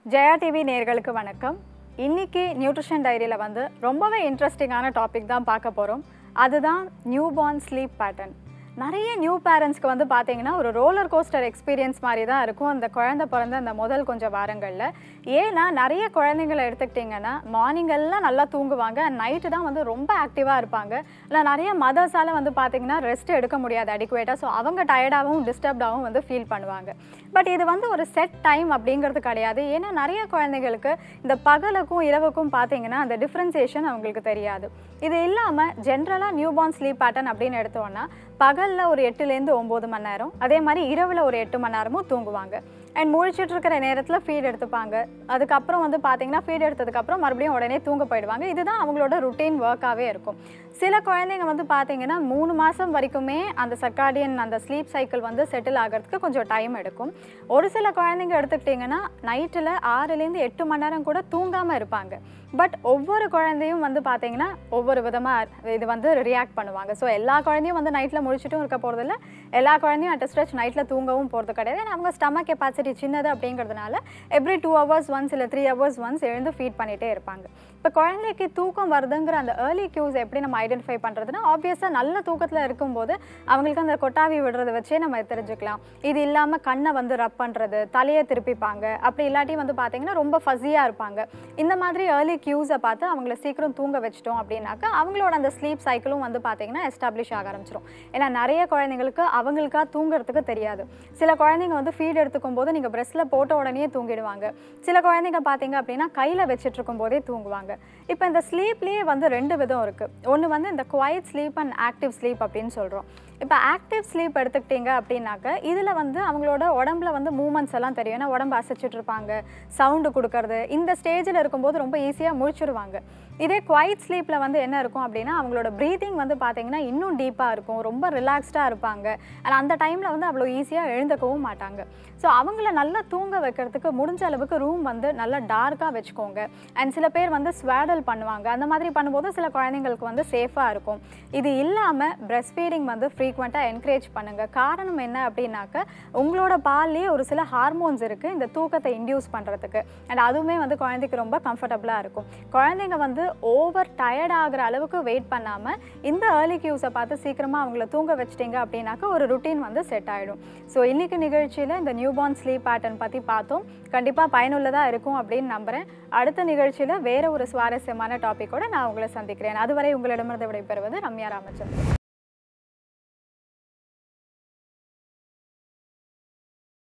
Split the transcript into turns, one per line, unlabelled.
Jaya TV நேர்களுக்கு வணக்கம் இன்னைக்கு நியூட்ரிஷன் டைரியில் வந்து ரொம்பவே இன்ட்ரெஸ்டிங்கான டாபிக் தான் பார்க்க போகிறோம் அதுதான் நியூ பார்ன் ஸ்லீப் பேட்டர்ன் நிறைய நியூ பேரண்ட்ஸ்க்கு வந்து பார்த்தீங்கன்னா ஒரு ரோலர் கோஸ்டர் எக்ஸ்பீரியன்ஸ் மாதிரி தான் இருக்கும் அந்த குழந்தை பிறந்த அந்த முதல் கொஞ்சம் வாரங்களில் ஏன்னா நிறைய குழந்தைங்களை எடுத்துக்கிட்டிங்கன்னா மார்னிங் எல்லாம் நல்லா தூங்குவாங்க நைட்டு தான் வந்து ரொம்ப ஆக்டிவாக இருப்பாங்க இல்லை நிறைய மதர்ஸால் வந்து பார்த்தீங்கன்னா ரெஸ்ட் எடுக்க முடியாது அடிக்குவேட்டாக ஸோ அவங்க டயர்டாகவும் டிஸ்டர்ப்டாகவும் வந்து ஃபீல் பண்ணுவாங்க பட் இது வந்து ஒரு செட் டைம் அப்படிங்கிறது கிடையாது ஏன்னா நிறைய குழந்தைங்களுக்கு இந்த பகலுக்கும் இரவுக்கும் பார்த்தீங்கன்னா அந்த டிஃப்ரென்சியேஷன் அவங்களுக்கு தெரியாது இது இல்லாமல் ஜென்ரலாக நியூ பார்ன் ஸ்லீப் பேட்டர்ன் அப்படின்னு எடுத்தோன்னா பகலில் ஒரு எட்டுலேருந்து ஒம்பது மணி நேரம் அதே மாதிரி இரவில் ஒரு எட்டு மணி நேரமும் தூங்குவாங்க அண்ட் முழிச்சிட்டு இருக்கிற நேரத்தில் ஃபீட் எடுத்துப்பாங்க அதுக்கப்புறம் வந்து பார்த்தீங்கன்னா ஃபீட் எடுத்ததுக்கப்புறம் மறுபடியும் உடனே தூங்க போயிடுவாங்க இதுதான் அவங்களோட ருட்டீன் ஒர்க்காகவே இருக்கும் சில குழந்தைங்க வந்து பார்த்தீங்கன்னா மூணு மாதம் வரைக்குமே அந்த சர்க்காடியன் அந்த ஸ்லீப் சைக்கிள் வந்து செட்டில் ஆகிறதுக்கு கொஞ்சம் டைம் எடுக்கும் ஒரு சில குழந்தைங்க எடுத்துக்கிட்டிங்கன்னா நைட்டில் ஆறுலேருந்து எட்டு மணி நேரம் கூட தூங்காமல் இருப்பாங்க பட் ஒவ்வொரு குழந்தையும் வந்து பார்த்தீங்கன்னா ஒவ்வொரு விதமாக இது வந்து ரியாக்ட் பண்ணுவாங்க ஸோ எல்லா குழந்தையும் வந்து நைட்டில் முழிச்சிட்டும் இருக்க போகிறதில்ல எல்லா குழந்தையும் அட் ஸ்ட்ரெச் நைட்டில் தூங்கவும் போகிறது கிடையாது ஏன்னா அவங்க ஸ்டமக் கெப்பாசிட்டி சின்னது அப்படிங்கிறதுனால எவ்ரி டூ ஹவர்ஸ் ஒன்ஸ் இல்லை த்ரீ ஹவர்ஸ் ஒன்ஸ் எழுந்து ஃபீட் பண்ணிகிட்டே இருப்பாங்க இப்போ குழந்தைக்கு தூக்கம் வருதுங்கிற அந்த ஏர்லி கியூஸ் எப்படி நம்ம ஐடென்டிஃபை பண்ணுறதுன்னா ஆப்வியஸாக நல்ல தூக்கத்தில் இருக்கும்போது அவங்களுக்கு அந்த கொட்டாவி விடுறத வச்சே நம்ம தெரிஞ்சுக்கலாம் இது இல்லாமல் கண்ணை வந்து ரப் பண்ணுறது தலையை திருப்பிப்பாங்க அப்படி இல்லாட்டி வந்து பார்த்தீங்கன்னா ரொம்ப ஃபஸியாக இருப்பாங்க இந்த மாதிரி ஏர்லி கியூஸை பார்த்து அவங்கள சீக்கிரம் தூங்க வச்சிட்டோம் அப்படின்னாக்கா அவங்களோட அந்த ஸ்லீப் சைக்கிளும் வந்து பார்த்தீங்கன்னா எஸ்டாப்ளிஷ் ஆக ஆரம்பிச்சிடும் ஏன்னா நிறைய குழந்தைங்களுக்கு அவங்களுக்கா தூங்குறதுக்கு தெரியாது சில குழந்தைங்க வந்து ஃபீட் எடுத்துக்கும் போது நீங்கள் ப்ரெஸ்ஸில் போட்ட உடனே தூங்கிடுவாங்க சில குழந்தைங்க பார்த்தீங்க அப்படின்னா கையில் வச்சுட்டு இருக்கும் போதே தூங்குவாங்க இப்போ இந்த ஸ்லீப்லேயே வந்து ரெண்டு விதம் இருக்குது ஒன்று வந்து இந்த quiet sleep and active sleep அப்படின்னு சொல்கிறோம் இப்போ ஆக்டிவ் ஸ்லீப் எடுத்துக்கிட்டீங்க அப்படின்னாக்க இதில் வந்து அவங்களோட உடம்புல வந்து மூமெண்ட்ஸ் எல்லாம் தெரியும் ஏன்னா உடம்பு அசைச்சிட்டு இருப்பாங்க சவுண்டு கொடுக்கறது இந்த ஸ்டேஜில் இருக்கும்போது ரொம்ப ஈஸியாக முழிச்சிருவாங்க இதே குவைட் ஸ்லீப்பில் வந்து என்ன இருக்கும் அப்படின்னா அவங்களோட ப்ரீதிங் வந்து பார்த்தீங்கன்னா இன்னும் டீப்பாக இருக்கும் ரொம்ப ரிலாக்ஸ்டாக இருப்பாங்க ஆனால் அந்த டைமில் வந்து அவ்வளோ ஈஸியாக எழுந்துக்கவும் மாட்டாங்க ஸோ அவங்கள நல்லா தூங்க வைக்கிறதுக்கு முடிஞ்ச அளவுக்கு ரூம் வந்து நல்லா டார்க்காக வச்சுக்கோங்க அண்ட் சில பேர் வந்து ஸ்வேடல் பண்ணுவாங்க அந்த மாதிரி பண்ணும்போது சில குழந்தைங்களுக்கு வந்து சேஃபாக இருக்கும் இது இல்லாமல் பிரஸ்ட் ஃபீடிங் வந்து ஃப்ரீக்வெண்ட்டாக என்கரேஜ் பண்ணுங்கள் காரணம் என்ன அப்படின்னாக்க உங்களோட பால்லேயே ஒரு சில ஹார்மோன்ஸ் இருக்குது இந்த தூக்கத்தை இன்டியூஸ் பண்ணுறதுக்கு அண்ட் அதுவுமே வந்து குழந்தைக்கு ரொம்ப கம்ஃபர்டபுளாக இருக்கும் குழந்தைங்க வந்து ஓவர் டயர்ட் ஆகிற அளவுக்கு வெயிட் பண்ணாமல் இந்த ஏர்லி கியூஸை பார்த்து சீக்கிரமாக அவங்கள தூங்க வச்சிட்டிங்க அப்படின்னாக்கா ஒரு ருட்டீன் வந்து செட் ஆகிடும் ஸோ இன்றைக்கி நிகழ்ச்சியில் இந்த நியூபார்ன் ஸ்லீப் பேட்டர்ன் பற்றி பார்த்தோம் கண்டிப்பாக பயனுள்ளதாக இருக்கும் அப்படின்னு நம்புகிறேன் அடுத்த நிகழ்ச்சியில் வேறு ஒரு சுவாரஸ்யமான டாப்பிக்கோட நான் உங்களை சந்திக்கிறேன் அதுவரை உங்களிடமிருந்து விடைபெறுவது ரம்யா ராமச்சந்திரன்